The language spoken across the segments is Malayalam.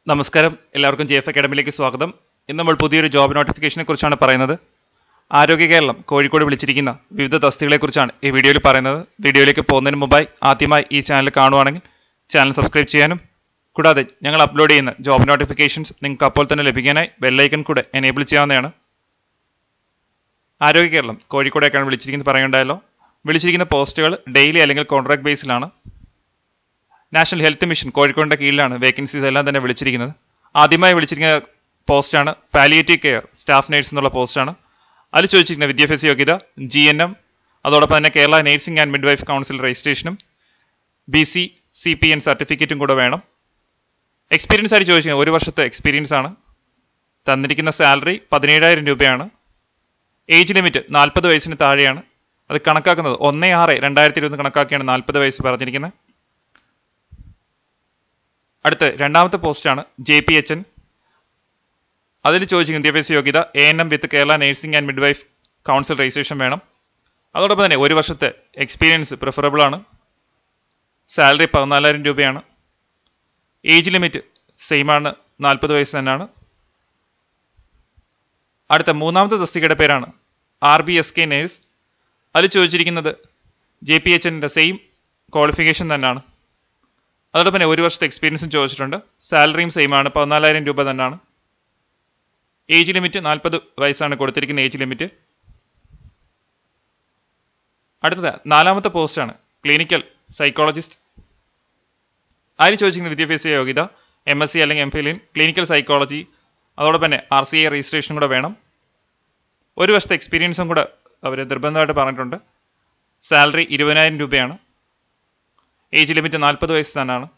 നമസ്കാരം എല്ലാവർക്കും ജി എഫ് അക്കാഡമിയിലേക്ക് സ്വാഗതം ഇന്ന് നമ്മൾ പുതിയൊരു ജോബ് നോട്ടിഫിക്കേഷനെ കുറിച്ചാണ് പറയുന്നത് ആരോഗ്യ കേരളം കോഴിക്കോട് വിളിച്ചിരിക്കുന്ന വിവിധ തസ്തികളെക്കുറിച്ചാണ് ഈ വീഡിയോയിൽ പറയുന്നത് വീഡിയോയിലേക്ക് പോകുന്നതിന് മുമ്പായി ആദ്യമായി ഈ ചാനൽ കാണുവാണെങ്കിൽ ചാനൽ സബ്സ്ക്രൈബ് ചെയ്യാനും കൂടാതെ ഞങ്ങൾ അപ്ലോഡ് ചെയ്യുന്ന ജോബ് നോട്ടിഫിക്കേഷൻസ് നിങ്ങൾക്ക് അപ്പോൾ തന്നെ ലഭിക്കാനായി ബെല്ലൈക്കൺ കൂടെ എനേബിൾ ചെയ്യാവുന്നതാണ് ആരോഗ്യ കേരളം കോഴിക്കോടേക്കാണ് വിളിച്ചിരിക്കുന്നത് പറയുണ്ടായല്ലോ വിളിച്ചിരിക്കുന്ന പോസ്റ്റുകൾ ഡെയിലി അല്ലെങ്കിൽ കോൺട്രാക്ട് ബേസിലാണ് നാഷണൽ ഹെൽത്ത് മിഷൻ കോഴിക്കോടിന്റെ കീഴിലാണ് വേക്കൻസീസ് എല്ലാം തന്നെ വിളിച്ചിരിക്കുന്നത് ആദ്യമായി വിളിച്ചിരിക്കുന്ന പോസ്റ്റാണ് പാലിയേറ്റീവ് കെയർ സ്റ്റാഫ് നഴ്സ് എന്നുള്ള പോസ്റ്റാണ് അതിൽ ചോദിച്ചിരിക്കുന്ന വിദ്യാഭ്യാസ യോഗ്യത ജി എൻ എം അതോടൊപ്പം തന്നെ Kerala nursing and midwife council രജിസ്ട്രേഷനും B C C P N സർട്ടിഫിക്കറ്റും കൂടെ വേണം എക്സ്പീരിയൻസ് ആയിട്ട് ചോദിച്ചിരിക്കുന്നത് ഒരു വർഷത്തെ എക്സ്പീരിയൻസ് ആണ് തന്നിരിക്കുന്ന സാലറി പതിനേഴായിരം രൂപയാണ് ഏജ് ലിമിറ്റ് നാൽപ്പത് വയസ്സിന് താഴെയാണ് അത് കണക്കാക്കുന്നത് ഒന്ന് ആറ് രണ്ടായിരത്തി ഇരുപത് കണക്കാക്കിയാണ് നാൽപ്പത് വയസ്സ് പറഞ്ഞിരിക്കുന്നത് അടുത്ത് രണ്ടാമത്തെ പോസ്റ്റാണ് ജെ പി എച്ച് എൻ അതിൽ ചോദിച്ചിരിക്കുന്ന വിദ്യാഭ്യാസ യോഗ്യത A N M with Kerala nursing and midwife council registration വേണം അതോടൊപ്പം തന്നെ ഒരു വർഷത്തെ എക്സ്പീരിയൻസ് പ്രിഫറബിൾ ആണ് സാലറി പതിനാലായിരം രൂപയാണ് ഏജ് ലിമിറ്റ് സെയിം ആണ് നാൽപ്പത് വയസ്സ് തന്നെയാണ് അടുത്ത മൂന്നാമത്തെ തസ്തികയുടെ പേരാണ് R B S K nurse അതിൽ ചോദിച്ചിരിക്കുന്നത് ജെ പി എച്ച് എൻ്റെ സെയിം ക്വാളിഫിക്കേഷൻ തന്നെയാണ് അതോടൊപ്പം തന്നെ ഒരു വർഷത്തെ എക്സ്പീരിയൻസും ചോദിച്ചിട്ടുണ്ട് സാലറിയും സെയിം ആണ് പതിനാലായിരം രൂപ തന്നെയാണ് ഏജ് ലിമിറ്റ് നാൽപ്പത് വയസ്സാണ് കൊടുത്തിരിക്കുന്ന ഏജ് ലിമിറ്റ് അടുത്തത് നാലാമത്തെ പോസ്റ്റാണ് ക്ലിനിക്കൽ സൈക്കോളജിസ്റ്റ് അതിൽ ചോദിച്ചിരിക്കുന്ന വിദ്യാഭ്യാസ യോഗ്യത എം എസ് സി അല്ലെങ്കിൽ M phil in clinical psychology അതോടൊപ്പം തന്നെ ആർ സി ഐ രജിസ്ട്രേഷൻ കൂടെ വേണം ഒരു വർഷത്തെ എക്സ്പീരിയൻസും കൂടെ അവർ നിർബന്ധമായിട്ട് പറഞ്ഞിട്ടുണ്ട് സാലറി ഇരുപതിനായിരം രൂപയാണ് ഏജ് ലിമിറ്റ് നാൽപ്പത് വയസ്സ് തന്നെയാണ്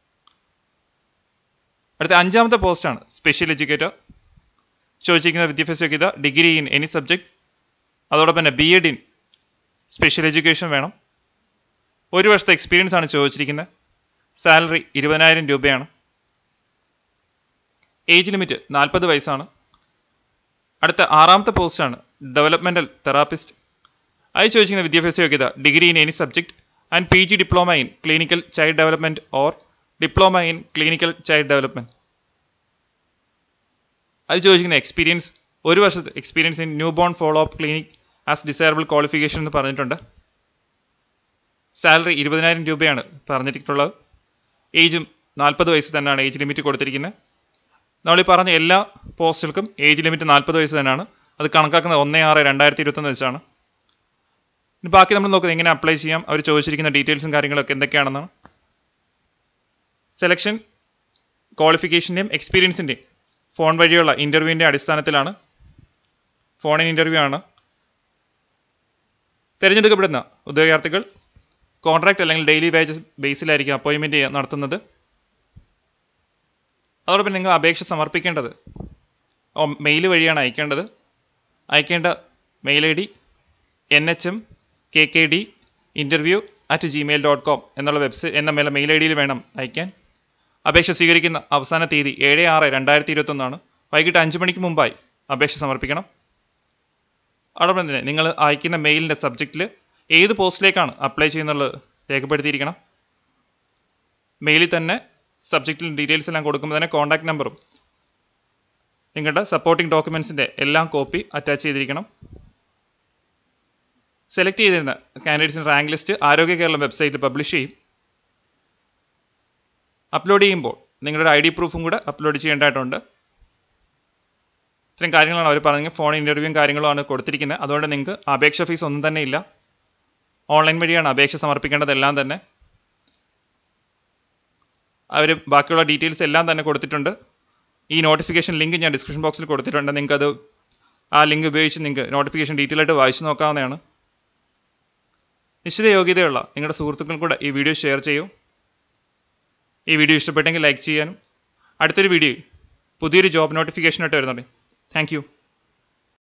അടുത്ത അഞ്ചാമത്തെ പോസ്റ്റാണ് സ്പെഷ്യൽ എഡ്യൂക്കേറ്റർ ചോദിച്ചിരിക്കുന്ന വിദ്യാഭ്യാസ യോഗ്യത ഡിഗ്രി ഇൻ എനി സബ്ജക്ട് അതോടൊപ്പം തന്നെ B Ed in special education വേണം ഒരു വർഷത്തെ എക്സ്പീരിയൻസ് ആണ് ചോദിച്ചിരിക്കുന്നത് സാലറി ഇരുപതിനായിരം രൂപയാണ് ഏജ് ലിമിറ്റ് നാൽപ്പത് വയസ്സാണ് അടുത്ത ആറാമത്തെ പോസ്റ്റാണ് ഡെവലപ്മെന്റൽ തെറാപ്പിസ്റ്റ് അത് ചോദിച്ചിരിക്കുന്ന വിദ്യാഭ്യാസ യോഗ്യത degree in any subject and P G diploma in clinical child development or diploma in clinical child development അത് ചോദിക്കുന്ന എക്സ്പീരിയൻസ് ഒരു വർഷത്തെ experience in newborn follow up clinic as desirable qualification എന്ന് പറഞ്ഞിട്ടുണ്ട് സാലറി ഇരുപതിനായിരം രൂപയാണ് പറഞ്ഞിട്ടുള്ളത് ഏജും നാൽപ്പത് വയസ്സ് തന്നെയാണ് ഏജ് ലിമിറ്റ് കൊടുത്തിരിക്കുന്നത് നമ്മൾ ഈ പറഞ്ഞ എല്ലാ പോസ്റ്റുകൾക്കും ഏജ് ലിമിറ്റ് നാൽപ്പത് വയസ്സ് തന്നെയാണ് അത് കണക്കാക്കുന്നത് ഒന്ന് ആറ് രണ്ടായിരത്തി ഇരുപത്തൊന്ന് വെച്ചാണ് ഇനി ബാക്കി നമ്മൾ നോക്കുന്നത് എങ്ങനെ അപ്ലൈ ചെയ്യാം അവർ ചോദിച്ചിരിക്കുന്ന ഡീറ്റെയിൽസും കാര്യങ്ങളൊക്കെ എന്തൊക്കെയാണെന്നാണ് സെലക്ഷൻ ക്വാളിഫിക്കേഷൻ്റെയും എക്സ്പീരിയൻസിൻ്റെയും ഫോൺ വഴിയുള്ള ഇൻ്റർവ്യൂവിൻ്റെ അടിസ്ഥാനത്തിലാണ് ഫോണിൻ ഇൻ്റർവ്യൂ ആണ് തിരഞ്ഞെടുക്കപ്പെടുന്ന ഉദ്യോഗാർത്ഥികൾ കോൺട്രാക്ട് അല്ലെങ്കിൽ ഡെയിലി വേജസ് ബേസിലായിരിക്കും അപ്പോയിൻമെൻറ്റ് നടത്തുന്നത് അതോടൊപ്പം നിങ്ങൾ അപേക്ഷ സമർപ്പിക്കേണ്ടത് മെയിൽ വഴിയാണ് അയക്കേണ്ടത് അയക്കേണ്ട mail I D N H M K K D interview at Gmail dot com എന്നുള്ള വെബ്സൈറ്റ് എന്ന മേലെ മെയിൽ ഐ ഡിയിൽ വേണം അയക്കാൻ അപേക്ഷ സ്വീകരിക്കുന്ന അവസാന തീയതി ഏഴ് ആറ് രണ്ടായിരത്തി ഇരുപത്തൊന്നാണ് വൈകിട്ട് അഞ്ച് മണിക്ക് മുമ്പായി അപേക്ഷ സമർപ്പിക്കണം അതോടൊപ്പം തന്നെ നിങ്ങൾ അയക്കുന്ന മെയിലിൻ്റെ സബ്ജക്റ്റിൽ ഏത് പോസ്റ്റിലേക്കാണ് അപ്ലൈ ചെയ്യുന്നുള്ളത് രേഖപ്പെടുത്തിയിരിക്കണം മെയിലിൽ തന്നെ സബ്ജക്റ്റിൽ ഡീറ്റെയിൽസ് എല്ലാം കൊടുക്കുമ്പോൾ തന്നെ കോൺടാക്ട് നമ്പറും നിങ്ങളുടെ സപ്പോർട്ടിംഗ് ഡോക്യുമെൻസിൻ്റെ എല്ലാം കോപ്പി അറ്റാച്ച് ചെയ്തിരിക്കണം സെലക്ട് ചെയ്തിരുന്ന കാൻഡിഡേറ്റ്സിൻ്റെ റാങ്ക് ലിസ്റ്റ് ആരോഗ്യ കേരളം വെബ്സൈറ്റിൽ പബ്ലിഷ് ചെയ്യും അപ്ലോഡ് ചെയ്യുമ്പോൾ നിങ്ങളുടെ ഐ ഡി പ്രൂഫും കൂടെ അപ്ലോഡ് ചെയ്യേണ്ടതായിട്ടുണ്ട് ഇത്രയും കാര്യങ്ങളാണ് അവർ പറഞ്ഞത് ഫോൺ ഇൻ്റർവ്യൂവും കാര്യങ്ങളുമാണ് കൊടുത്തിരിക്കുന്നത് അതുകൊണ്ട് നിങ്ങൾക്ക് അപേക്ഷ ഫീസ് ഒന്നും തന്നെ ഇല്ല ഓൺലൈൻ വഴിയാണ് അപേക്ഷ സമർപ്പിക്കേണ്ടതെല്ലാം തന്നെ അവർ ബാക്കിയുള്ള ഡീറ്റെയിൽസ് എല്ലാം തന്നെ കൊടുത്തിട്ടുണ്ട് ഈ നോട്ടിഫിക്കേഷൻ ലിങ്ക് ഞാൻ ഡിസ്ക്രിപ്ഷൻ ബോക്സിൽ കൊടുത്തിട്ടുണ്ട് നിങ്ങൾക്ക് അത് ആ ലിങ്ക് ഉപയോഗിച്ച് നിങ്ങൾക്ക് നോട്ടിഫിക്കേഷൻ ഡീറ്റെയിൽ ആയിട്ട് വായിച്ചു നോക്കാവുന്നതാണ് നിശ്ചിത യോഗ്യതയുള്ള നിങ്ങളുടെ സുഹൃത്തുക്കൾ കൂടെ ഈ വീഡിയോ ഷെയർ ചെയ്യൂ ഈ വീഡിയോ ഇഷ്ടപ്പെട്ടെങ്കിൽ ലൈക്ക് ചെയ്യാനും അടുത്തൊരു വീഡിയോ പുതിയൊരു ജോബ് നോട്ടിഫിക്കേഷനായിട്ട് വരുന്നുണ്ട് താങ്ക്